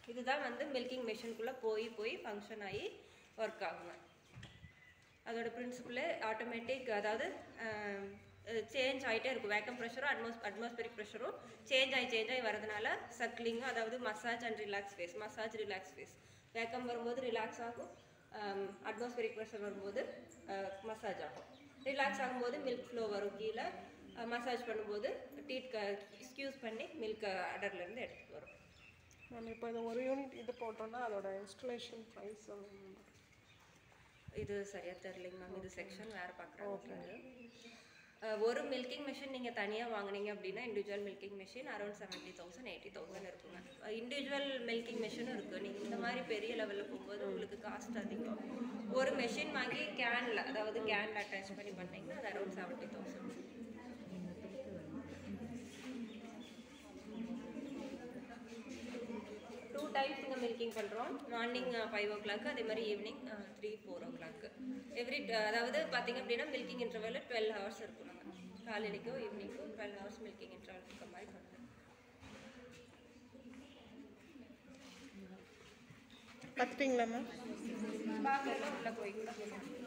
இதுதான் வந்து மில்கிங் மிஷின்குள்ளே போய் போய் ஃபங்க்ஷன் ஆகி ஒர்க் ஆகுங்க அதோட பிரின்சிபலே ஆட்டோமேட்டிக் அதாவது சேஞ்ச் ஆகிட்டே இருக்கும் வேக்கம் ப்ரெஷரும் அட்மாஸ் அட்மாஸ்பரிக் ப்ரெஷரும் சேஞ்ச் ஆகி சேஞ்ச் ஆகி வரதுனால சக்லிங்கும் அதாவது massage and relax face massage relax face vacuum வரும்போது ரிலாக்ஸ் ஆகும் அட்மாஸ்பரிக் ப்ரெஷர் வரும்போது மசாஜ் ஆகும் ரிலாக்ஸ் ஆகும்போது மில்க் ஃப்ளோ வரும் கீழே மசாஜ் பண்ணும்போது டீட் க ஸ்க்யூஸ் பண்ணி மில்க் அடர்லேருந்து எடுத்துகிட்டு வரும் மேம் இப்போ இது ஒரு யூனிட் இது போட்டோம்னா அதோட இன்ஸ்டலேஷன் ப்ரைஸ் இது சரியா தெரியலைங்க மேம் இது செக்ஷன் வேறு பார்க்குறாங்க ஒரு மில்கிங் மிஷின் நீங்கள் தனியாக வாங்குனீங்க அப்படின்னா individual milking machine around seventy thousand eighty thousand இருக்குங்க இண்டிவிஜுவல் மில்கிங் மிஷினும் இருக்குது நீங்கள் இந்த மாதிரி பெரிய லெவலில் போகும்போது உங்களுக்கு காஸ்ட் அதிகம் ஒரு மெஷின் வாங்கி கேனில் அதாவது கேனில் அட்டாச் பண்ணி பண்ணீங்கன்னா அது around seventy thousand two times இங்கே மில்கிங் பண்ணுறோம் மார்னிங் ஃபைவ் ஓ கிளாக் அதே மாதிரி evening three four o'clock every அதாவது பார்த்தீங்க அப்படின்னா மில்கிங் இன்டர்வல் டுவெல் ஹவர்ஸ் இருக்கும் நம்ம காலையிலைக்கோ ஈவினிங்கோ டுவெல் ஹவர்ஸ் மில்கிங் இன்டர்வல் இருக்க மாதிரி பண்ணுறோம் கற்றுட்டிங்களா மேம் பார்க்கலாம் உள்ளே போய்க்கலாம்